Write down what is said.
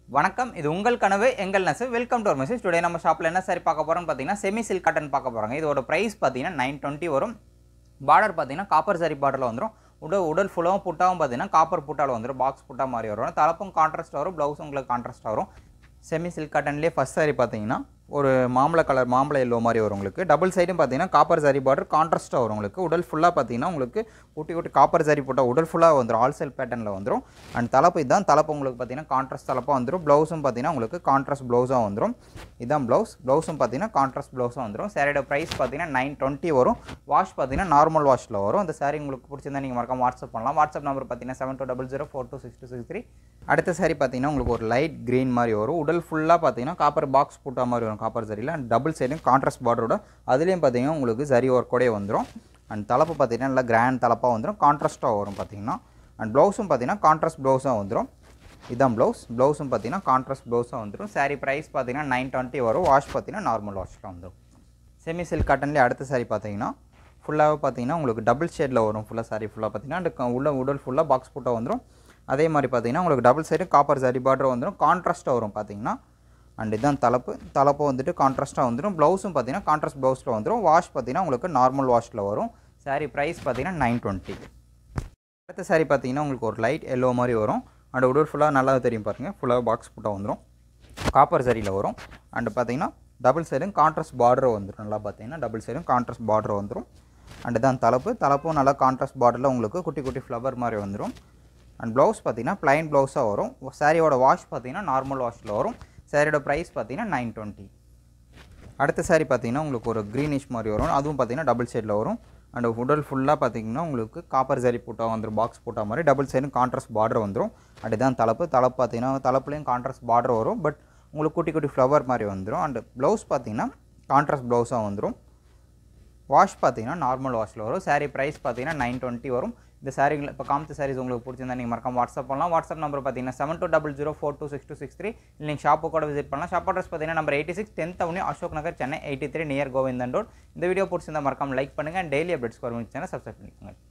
வணக்கம் இது உங்கள் கனவு எங்கள் நெசு வெல்கம் டு ஒரு மெசேஜ் டுடே நம்ம ஷாப்பில் என்ன சாரி பார்க்க போகிறோம்னு பார்த்தீங்கன்னா செமி சில்க் காட்டன் பார்க்க போகிறாங்க இதோட ப்ரைஸ் பார்த்தீங்கன்னா நைன் டுவெண்ட்டி வரும் பார்டர் பார்த்தீங்கன்னா காப்பர் சாரி பார்டரில் வந்துடும் உடல் உடல் ஃபுல்லாகவும் புட்டாவும் பார்த்தீங்கன்னா காப்பர் புட்டாவில் வந்துடும் பாக்ஸ் புட்டா மாதிரி வரும் தலைப்பும் கான்ட்ராஸ்ட் வரும் ப்ளவுஸ் உங்களுக்கு கான்ட்ராஸ்ட் வரும் செமி சில்க் காட்டன்லேயே ஃபஸ்ட் சாரி பார்த்தீங்கன்னா ஒரு மாம்பழ கலர் மாம்பழ எல்லோ மாதிரி வரும் உங்களுக்கு டபுள் சைடும் பார்த்தீங்கன்னா காப்பர் சாரி பார்டர் கான்ட்ராஸ்ட்டாக வரும் உங்களுக்கு உடல் ஃபுல்லாக பார்த்தீங்கன்னா உங்களுக்கு குட்டி குட்டி காப்பர் சாரி போட்டால் உடல் ஃபுல்லாக வந்துடும் ஆல் செல் பேட்டர்னில் வந்துடும் அண்ட் தலைப்பு இதுதான் தலைப்பு உங்களுக்கு பார்த்தீங்கன்னா கான்ட்ராஸ்ட் தலைப்பாக வந்துடும் ப்ளவுஸும் பார்த்தீங்கன்னா உங்களுக்கு கான்ட்ராஸ்ட் ப்ளவுஸாக வந்துடும் இதுதான் ப்ளவுஸ் ப்ளவுஸும் பார்த்தீங்கன்னா கான்ட்ராஸ்ட் ப்ளவுஸாக வந்துடும் சாரியோட ப்ரைஸ் பார்த்தீங்கன்னா நைன் டுவெண்ட்டி வரும் வாஷ் பார்த்தீங்கன்னா நார்மல் வாஷில் வரும் இந்த சாரி உங்களுக்கு பிடிச்சிருந்தா நீங்கள் மறக்காம வாட்ஸ்அப் பண்ணலாம் வாட்ஸ்அப் நம்பர் பார்த்தீங்கன்னா seven two double zero four two six two six three அடுத்த சாரி பார்த்தீங்கன்னா உங்களுக்கு ஒரு லைட் க்ரீன் மாதிரி வரும் உடல் ஃபுல்லாக பார்த்தீங்கன்னா காப்பர் பாக்ஸ் போட்ட மாதிரி வரும் காப்பர் சரியில் அண்ட் டபுள் சைடும் கான்ட்ராஸ்ட் பார்டரோட அதுலேயும் பார்த்தீங்கன்னா உங்களுக்கு சரி ஒர்க்கோடே வந்துடும் அண்ட் தலைப்பு பார்த்தீங்கன்னா நல்லா கிராண்ட் தலைப்பாக வந்துடும் கான்ட்ராஸ்ட்டாக வரும் பார்த்தீங்கன்னா அண்ட் ப்ளவுஸும் பார்த்தீங்கன்னா கான்ட்ராஸ்ட் ப்ளவுஸாக வந்துடும் இதான் ப்ளவுஸ் ப்ளவுஸும் பார்த்தீங்கன்னா கான்ட்ராஸ்ட் ப்ளவுஸாக வந்துடும் சாரி ப்ரைஸ் பார்த்தீங்கன்னா நைன் டுவெண்ட்டி வரும் வாஷ் பார்த்தீங்கன்னா நார்மல் வாஷில் வந்துடும் செமி சில்க் காட்டன்லேயே அடுத்த சாரி பார்த்தீங்கன்னா ஃபுல்லாகவே பார்த்தீங்கன்னா உங்களுக்கு டபுள் ஷேடில் வரும் ஃபுல்லாக சாரி ஃபுல்லாக பார்த்தீங்கன்னா அந்த க- உள்ள உடல் ஃபுல்லாக பாக்ஸ் போட்டால் வந்துடும் அதே மாதிரி பார்த்தீங்கன்னா உங்களுக்கு double side copper sari border வந்துடும் கான்ட்ராஸ்ட்டாக வரும் பார்த்தீங்கன்னா அண்ட் இதுதான் தலைப்பு தலைப்பு வந்துட்டு கான்ட்ராஸ்ட்டாக வந்துடும் ப்ளவுஸும் பார்த்தீங்கன்னா கான்ட்ராஸ்ட் ப்ளவுஸில் வந்துடும் வாஷ் பார்த்தீங்கன்னா உங்களுக்கு நார்மல் வாஷில் வரும் சாரி ப்ரைஸ் பார்த்தீங்கன்னா நைன் டுவெண்ட்டி அடுத்த சாரி பார்த்தீங்கன்னா உங்களுக்கு ஒரு லைட் எல்லோ மாதிரி வரும் அண்ட் உடல் ஃபுல்லாக நல்லா தெரியும் பாருங்கள் ஃபுல்லாக பாக்ஸ் போட்டால் வந்துடும் காப்பர் சரியில் வரும் அண்டு பார்த்தீங்கன்னா டபுள் சைடும் கான்ட்ராஸ்ட் பார்டர் வந்துடும் நல்லா பார்த்தீங்கன்னா டபுள் சைடும் கான்ட்ராஸ்ட் பார்டர் வந்துடும் அண்டு தான் தலைப்பு தலைப்பும் நல்லா கான்ட்ராஸ்ட் பார்டரில் உங்களுக்கு குட்டி குட்டி ஃப்ளவர் மாதிரி வந்துடும் அண்ட் ப்ளவுஸ் பார்த்தீங்கன்னா ப்ளைன் ப்ளவுஸாக வரும் சாரியோட வாஷ் பார்த்தீங்கன்னா நார்மல் வாஷில் வரும் சாரியோட ப்ரைஸ் பார்த்தீங்கன்னா நைன் டுவெண்ட்டி அடுத்த saree பார்த்தீங்கன்னா உங்களுக்கு ஒரு க்ரீனிஷ் மாதிரி வரும் அதுவும் பார்த்தீங்கன்னா டபுள் சைடில் வரும் அண்ட் உடல் ஃபுல்லாக பார்த்தீங்கன்னா உங்களுக்கு காப்பர் சாரி போட்டால் வந்துடும் பாக்ஸ் போட்டால் மாதிரி டபுள் சைடும் கான்ட்ராஸ்ட் பார்டர் வந்துடும் அதுதான் தலைப்பு தலைப்பு பார்த்தீங்கன்னா தலைப்புலேயும் கான்ட்ராஸ்ட் பார்டர் வரும் பட் உங்களுக்கு குட்டி குட்டி ஃப்ளவர் மாதிரி வந்துடும் அண்ட் ப்ளவுஸ் பார்த்தீங்கன்னா கான்ட்ராஸ்ட் ப்ளவுஸாக வந்துடும் வாஷ் பார்த்தீங்கன்னா நார்மல் வாஷில் வரும் saree ப்ரைஸ் பார்த்தீங்கன்னா நைன் டுவெண்ட்டி வரும் இந்த சாரீகள் இப்போ காமிச்ச சாரீஸ் உங்களுக்கு பிடிச்சிருந்தா நீங்கள் மறக்காம வாட்ஸ்அப் பண்ணலாம் வாட்ஸ்அப் நம்பர் பார்த்தீங்கன்னா seven two double zero four two six two six three இல்லை நீங்கள் ஷாப்பு கூட விசிட் பண்ணலாம் ஷாப் அட்ரஸ் பார்த்தீங்கன்னா number eighty six tenth Avani Ashok Nagar Chennai eighty three near Govindan road இந்த வீடியோ பிடிச்சிருந்தா மறக்காம லைக் பண்ணுங்கள் டெய்லி அப்டேட்ஸ் வரும் சேனல் சப்ஸ்கிரைப் பண்ணிக்கோங்க